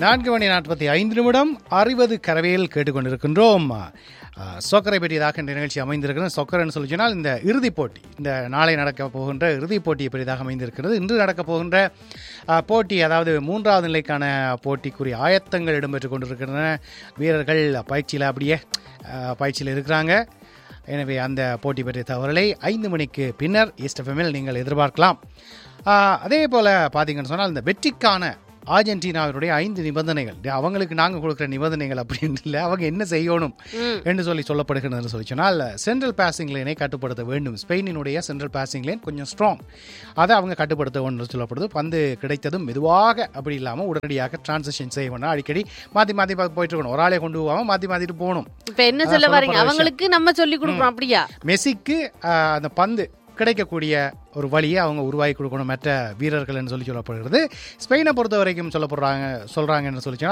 நான்கு மணி நாற்பத்தி ஐந்து நிமிடம் அறுபது கரவையில் கேட்டுக்கொண்டிருக்கின்றோம் அஹ், சொக்கரை பற்றியதாக இந்த நிகழ்ச்சி அமைந்திருக்கிறது சொக்கர்னு சொல்லி சொன்னால் இந்த இறுதிப் போட்டி இந்த நாளை நடக்க போகின்ற இறுதிப் போட்டி பெரிதாக அமைந்திருக்கிறது இன்று நடக்க போகின்ற அஹ், போட்டி அதாவது மூன்றாவது நிலைக்கான போட்டிக்குரிய ஆயத்தங்கள் இடம்பெற்றுக் கொண்டிருக்கின்றன வீரர்கள் பயிற்சியில் அப்படியே அஹ், பயிற்சியில் இருக்கிறாங்க எனவே அந்த போட்டி பற்றிய தகவல்களை ஐந்து மணிக்கு பின்னர் ஈஸ்டஃபெமில் நீங்கள் எதிர்பார்க்கலாம் ஆஹ், அதே போல் பார்த்தீங்கன்னு சொன்னால் இந்த வெற்றிக்கான அர்ஜென்டினாவினுடைய ஐந்து நிபந்தனைகள் இது அவங்களுக்கு நாங்கள் கொடுக்குற நிபந்தனைகள் அப்படின்னு இல்லை அவங்க என்ன செய்யணும் என்று சொல்லி சொல்லப்படுகிறது சொல்லி சொன்னால் சென்ட்ரல் பாசிங் லைனை கட்டுப்படுத்த வேண்டும் ஸ்பெயினினுடைய சென்ட்ரல் பாசிங் லைன் கொஞ்சம் ஸ்ட்ராங் அதை அவங்க கட்டுப்படுத்த வேண்டும் சொல்லப்படுது பந்து கிடைத்ததும் மெதுவாக அப்படி இல்லாமல் உடனடியாக டிரான்சிஷன் செய்ய வேணும் அடிக்கடி மாற்றி மாற்றி போயிட்டு இருக்கணும் ஒரு ஆளே கொண்டு போகாமல் மாற்றி மாற்றிட்டு போகணும் இப்ப என்ன சொல்ல அதான் வரீங்க சொல்லப்படுற அவங்களுக்கு நம்ம சொல்லி கொடுக்குறோம் அப்படியா மெஸ்ஸிக்கு ஆஹ், அந்த பந்து கிடைக்கக்கூடிய ஒரு வழியை அவங்க உருவாக்கி கொடுக்கணும் மற்ற வீரர்கள் என்று சொல்லி சொல்லப்படுகிறது ஸ்பெயினை பொறுத்த வரைக்கும் சொல்லப்படுறாங்க சொல்றாங்கன்னு சொல்லி சொன்னா